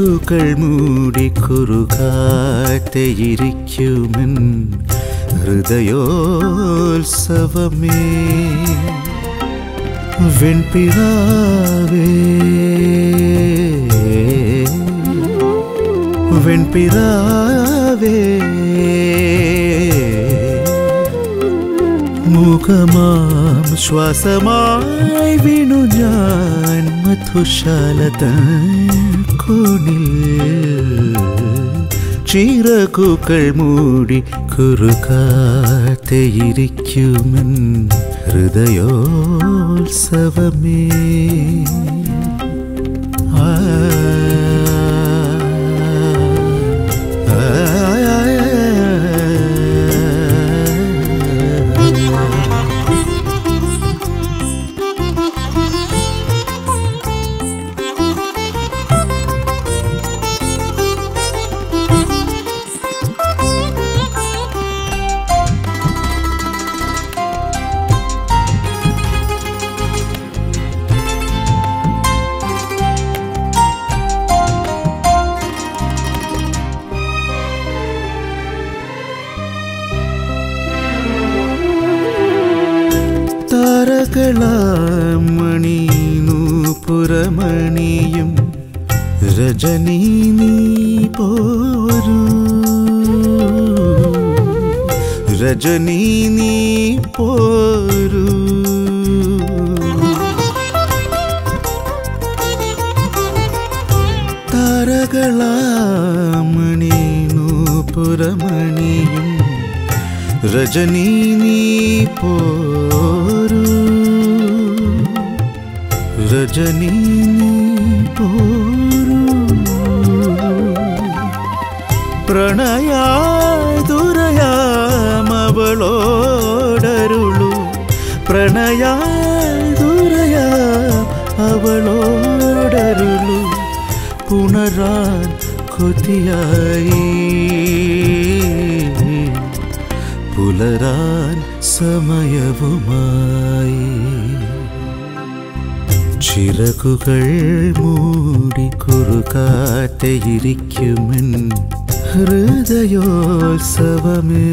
ചിറകുകൾ മൂടി കുറുകാറ്റയിരിക്കുമെൻ ഹൃദയോത്സവമേ വെൺപിറാവേ വെൺപിറാവേ മുഖമാം ശ്വാസമായി വീണു ഞാൻ മധുശാലത കോണിൽ ചിറകുകൾ മൂടി കുറുകാത്തയിരിക്കുമെൻ ഹൃദയോത്സവമേ ആ താരകളാമണീനൂപുരമണിയും രജനീ നീ പോരൂ രജനീ നീ പോരൂ താരകളാമണീനൂപുരമണിയും രജനീ നീ പോരൂ രജനീ നീ പോരൂ പ്രണയാതുരയാമവളോടരുളു പ്രണയാതുരയാ അവളോടരുളു പുണരാൻ കൊതിയായി പുലരാൻ സമയവുമായി ചിറകുകൾ മൂടി കുറുകാറ്റയിരിക്കുമെൻ ഹൃദയോത്സവമേ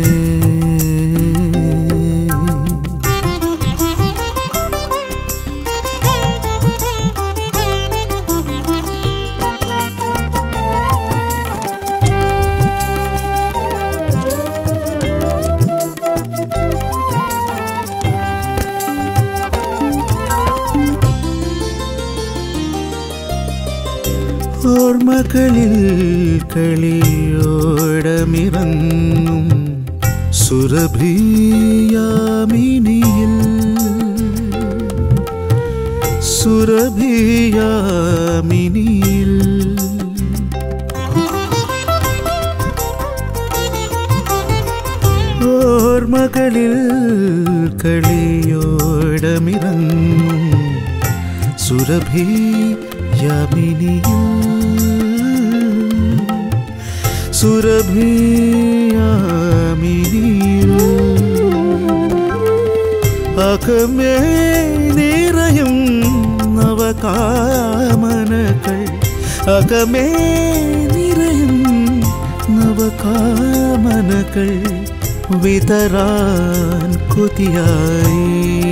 ഓർമ്മകളിൽ കളിയോടമിറങ്ങും സുരഭിയാമിനിയിൽ സുരഭിയാമിനിയിൽ ഓർമ്മകളിൽ കളിയോടമിറങ്ങും സുരഭി യാമിനിയിൽ സുരഭി യാമിനിയിൽ അകമേ നിറയും നവകാമനകൾ അകമേ നിറയും നവകാമനകൾ വിതറാൻ കൊതിയായി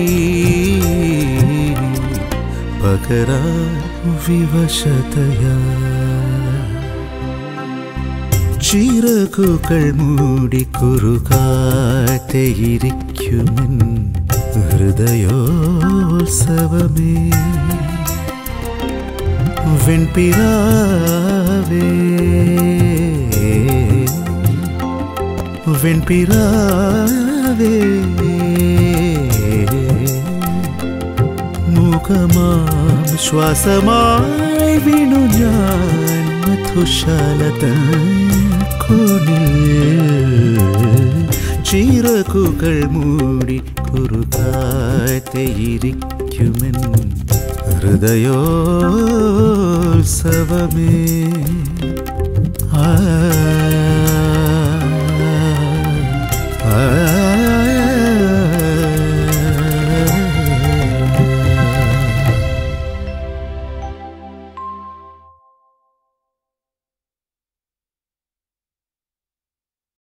പകരാൻ വിവശതയാ ചിറകുകൾ മൂടി കുറുകാറ്റയിരിക്കുമെൻ ഹൃദയോത്സവമേ വെൺപിറാവേ വെൺപിറാവേ മുഖമാം ശ്വാസമായി വീണു ഞാൻ മധുശാലത കോണിൽ ചിറകുകൾ മൂടി കുറുകാറ്റയിരിക്കുമെൻ ഹൃദയോത്സവമേ ആ